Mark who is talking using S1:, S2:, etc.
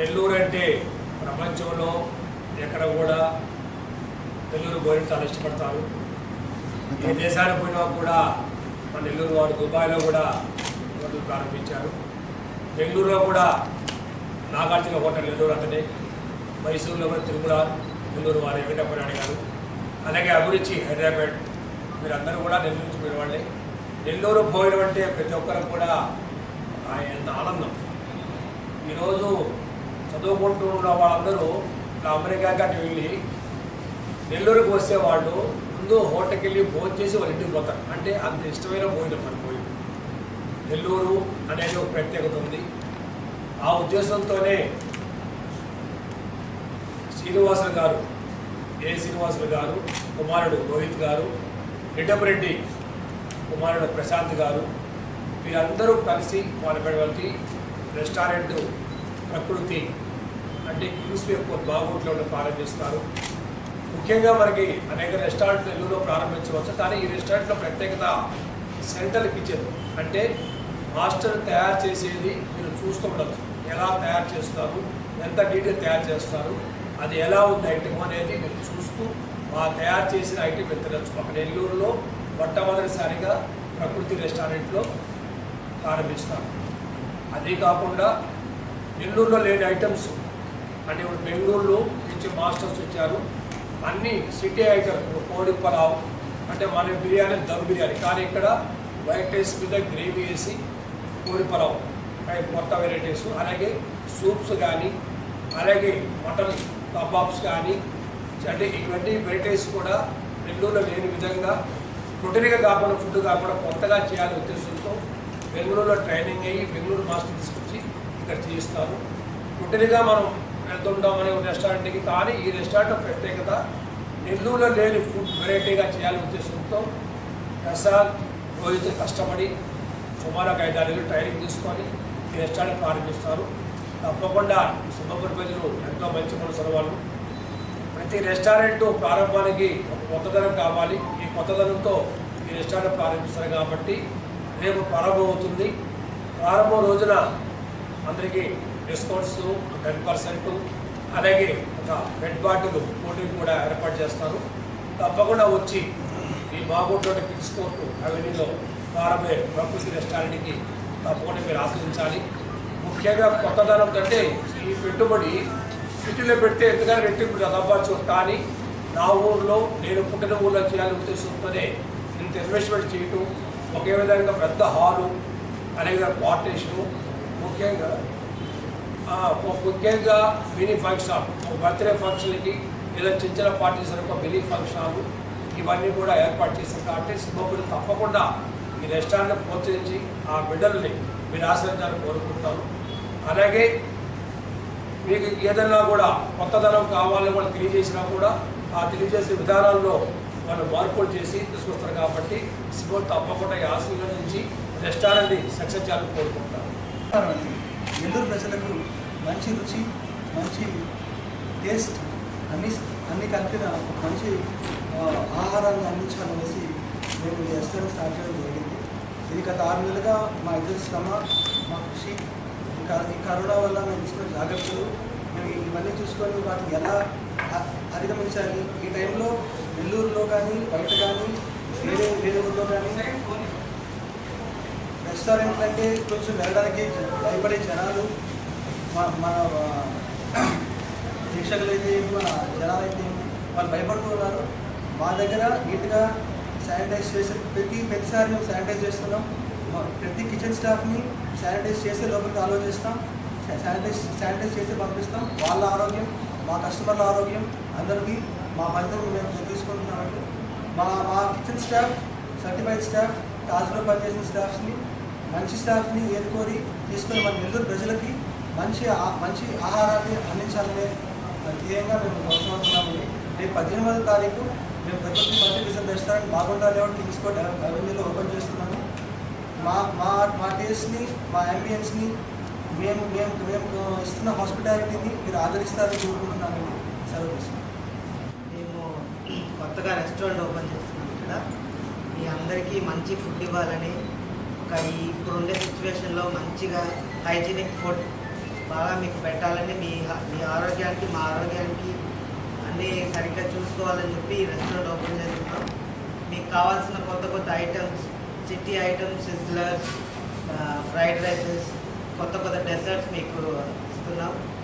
S1: నెల్లూరు అంటే ప్రపంచంలో ఎక్కడ కూడా నెల్లూరు గోరిని చాలా ఇష్టపడతారు ఏ దేశానికి పోయినా కూడా మన నెల్లూరు వారు దుబాయ్లో కూడా హోటల్ ప్రారంభించారు బెంగళూరులో కూడా నాగార్జున హోటల్ నెల్లూరు అతనే మైసూరులో కూడా తిరుమల నెల్లూరు వారు వెంకటప్పనాయుడు గారు అలాగే అభిరుచి హైదరాబాద్ మీరందరూ కూడా నెల్లూరు నుంచి పోయిన వాళ్ళే నెల్లూరు పోయడం అంటే ప్రతి ఒక్కరికి కూడా ఆయన ఆనందం ఈరోజు చదువుకుంటూ ఉన్న వాళ్ళందరూ ఇట్లా అమెరికా గట్టి వెళ్ళి నెల్లూరుకు వస్తే వాళ్ళు ముందు హోటల్కి వెళ్ళి భోజనం చేసి వాళ్ళ ఇంటికి పోతారు అంటే అంత ఇష్టమైన భోజనం మనకు పోయి నెల్లూరు అనేది ఒక ప్రత్యేకత ఉంది ఆ ఉద్దేశంతోనే శ్రీనివాసులు గారు ఏ శ్రీనివాసులు గారు కుమారుడు రోహిత్ గారు రెడ్డపరెడ్డి కుమారుడు ప్రశాంత్ గారు వీరందరూ కలిసి వాళ్ళ వాళ్ళకి రెస్టారెంట్ ప్రకృతి అంటే కింగ్స్ ఎక్కువ బాగోట్లో ప్రారంభిస్తారు ముఖ్యంగా మనకి అనేక రెస్టారెంట్లు నెల్లూరులో ప్రారంభించవచ్చు కానీ ఈ రెస్టారెంట్లో ప్రత్యేకత సెంట్రల్ కిచెన్ అంటే మాస్టర్ తయారు చేసేది మీరు చూస్తూ ఉండొచ్చు ఎలా తయారు చేస్తారు ఎంత నీట్గా తయారు చేస్తారు అది ఎలా ఉంది ఐటమ్ అనేది మీరు చూస్తూ ఆ తయారు చేసిన ఐటమ్ మీరు తినచ్చు ఒక నెల్లూరులో మొట్టమొదటిసారిగా ప్రకృతి రెస్టారెంట్లో ప్రారంభిస్తారు అదే కాకుండా నెల్లూరులో లేని ఐటమ్స్ అంటే ఇప్పుడు బెంగళూరులో నుంచి మాస్టర్స్ వచ్చారు అన్ని సిటీ ఐటమ్ కోడి పలావ్ అంటే మన బిర్యానీ దమ్ బిర్యానీ కానీ ఇక్కడ వైట్ రైస్ మీద గ్రేవీ వేసి కోడి పలావ్ అవి కొత్త వెరైటీస్ అలాగే సూప్స్ కానీ అలాగే మటన్ కబాబ్స్ కానీ అంటే ఇవన్నీ వెరైటీస్ కూడా నెల్లూరులో లేని విధంగా రొటీన్గా కాకుండా ఫుడ్ కాకుండా కొత్తగా చేయాలనే ఉద్దేశంతో బెంగళూరులో ట్రైనింగ్ అయ్యి బెంగళూరు మాస్టర్ తీసుకొచ్చి ఇక్కడ చేయిస్తారు రొటీన్గా మనం వెళ్తుంటాం అనే ఒక రెస్టారెంట్కి కానీ ఈ రెస్టారెంట్ ప్రత్యేకత నెల్లూరులో లేని ఫుడ్ వెరైటీగా చేయాలనే ఉద్దేశంతో ప్రసాద్ రోహిత్ కష్టపడి సుమారు ఒక ఐదు ఆరు ట్రైనింగ్ తీసుకొని ఈ రెస్టారెంట్ ప్రారంభిస్తారు తప్పకుండా సింహపురి ప్రజలు ఎంతో మంచి మనసుల వాళ్ళు ప్రతి రెస్టారెంట్ ప్రారంభానికి ఒక కొత్తదనం కావాలి ఈ కొత్తదనంతో ఈ రెస్టారెంట్ ప్రారంభిస్తారు కాబట్టి రేపు ప్రారంభమవుతుంది ప్రారంభం రోజున అందరికీ డిస్కౌంట్స్ టెన్ పర్సెంట్ అలాగే ఒక బెడ్ బాటిల్ పోటీని కూడా ఏర్పాటు చేస్తారు తప్పకుండా వచ్చి ఈ బాగుంటున్న కిడ్స్ కోర్టు అవెన్యూలో ప్రారంభే ప్రకృతి రెస్టారెంట్కి తప్పకుండా మీరు ఆశ్రయించాలి ముఖ్యంగా కొత్తదనం కంటే ఈ పెట్టుబడి సిటీలో పెడితే ఎందుకని రెట్టింపు తగ్గవచ్చు కానీ నా ఊర్లో నేను పుట్టిన ఊర్లో చేయాలని ఉద్దేశంతోనే ఇంత ఇన్వెస్ట్మెంట్ చేయటం ఒకే విధంగా పెద్ద హాలు అలాగే పార్టీషను ముఖ్యంగా ఆ, ఒక ముఖ్యంగా మినీ ఫంక్షన్ హాల్ ఒక బర్త్డే ఫంక్షన్కి లేదా చిన్న చిన్న పార్టీస్ ఒక మినీ ఫంక్షన్ హాల్ ఇవన్నీ కూడా ఏర్పాటు చేశారు కాబట్టి సింహపురి తప్పకుండా ఈ రెస్టారెంట్ ప్రోత్సహించి ఆ బిడ్డల్ని మీరు ఆశ్రయించాలని కోరుకుంటాను అలాగే మీకు ఏదైనా కూడా కొత్తదనం కావాలని వాళ్ళు తెలియజేసినా కూడా ఆ తెలియజేసే విధానాల్లో వాళ్ళు మార్పులు చేసి తీసుకొస్తారు కాబట్టి సింహం తప్పకుండా ఈ ఆశీర్వాదం నుంచి రెస్టారెంట్ని సక్సెస్ చేయాలని కోరుకుంటాను
S2: నమస్కారం అండి. నెల్లూరు ప్రజలకు మంచి రుచి మంచి టేస్ట్ అన్ని అన్ని కలిపిన ఒక మంచి ఆ, ఆహారాన్ని అందించాలనేసి మేము ఈ రెస్టారెంట్ స్టార్ట్ చేయడం జరిగింది ఇది గత ఆరు నెలలుగా మా ఇద్దరు శ్రమ మా కృషి ఈ క- ఈ కరోనా వల్ల మేము తీసుకున్న జాగ్రత్తలు మేము ఇవన్నీ చూసుకొని వాటిని ఎలా అ- అధిగమించాలి ఈ టైంలో నెల్లూరులో కానీ బయట కానీ వేరే వేరే ఊళ్ళో కానీ రెస్టారెంట్ అంటే కొంచెం వెళ్ళడానికి భయపడే జనాలు మన మన ఆ, ప్రేక్షకులు అయితే ఏంటి మన జనాలు అయితే ఏంటి వాళ్ళు భయపడుతూ ఉన్నారు మా దగ్గర నీట్గా శానిటైజ్ చేసి ప్రతి ప్రతిసారి మేము శానిటైజ్ చేస్తున్నాం మా ప్రతి కిచెన్ స్టాఫ్ని శానిటైజ్ చేసి లోపలికి ఆలోచిస్తాం శానిటైజ్ శానిటైజ్ చేసి పంపిస్తాం వాళ్ళ ఆరోగ్యం మా కస్టమర్ల ఆరోగ్యం అందరికీ మా బాధ్యతను మేము తీసుకుంటున్నామండి మా మా కిచెన్ స్టాఫ్ సర్టిఫైడ్ స్టాఫ్ తాజ్లో పనిచేసిన స్టాఫ్స్ని మంచి స్టాఫ్ని ఏరుకోరి తీసుకొని మన నెల్లూరు ప్రజలకి మంచి ఆ- మంచి ఆహారాన్ని అందించాలనే ధ్యేయంగా మేము కొనసాగుతున్నామండి రేపు పద్దెనిమిదో తారీఖు మేము ప్రకృతి మల్టీ డిజైన్ రెస్టారెంట్ బాగుండా లేవట్ కింగ్స్ కోట్ అవెన్యూలో ఓపెన్ చేస్తున్నాము మా మా మా టేస్ట్ని మా అంబియన్స్ని మేము మేము మేము ఇస్తున్న హాస్పిటాలిటీని మీరు ఆదరిస్తారని కోరుకుంటున్నానండి సెలవు తీసుకుంటాం
S3: మేము కొత్తగా రెస్టారెంట్ ఓపెన్ చేస్తున్నాం ఇక్కడ మీ అందరికీ మంచి ఫుడ్ ఇవ్వాలని ఒక ఈ ఇప్పుడుండే సిచ్యువేషన్లో మంచిగా హైజీనిక్ ఫుడ్ బాగా మీకు పెట్టాలని మీ మీ ఆరోగ్యానికి మా ఆరోగ్యానికి అన్నీ సరిగ్గా చూసుకోవాలని చెప్పి ఈ రెస్టారెంట్ ఓపెన్ చేస్తున్నాం మీకు కావాల్సిన కొత్త కొత్త ఐటమ్స్ చిట్టి ఐటమ్స్ సిజ్లర్స్ ఫ్రైడ్ రైసెస్ కొత్త కొత్త డెజర్ట్స్ మీకు ఇస్తున్నాం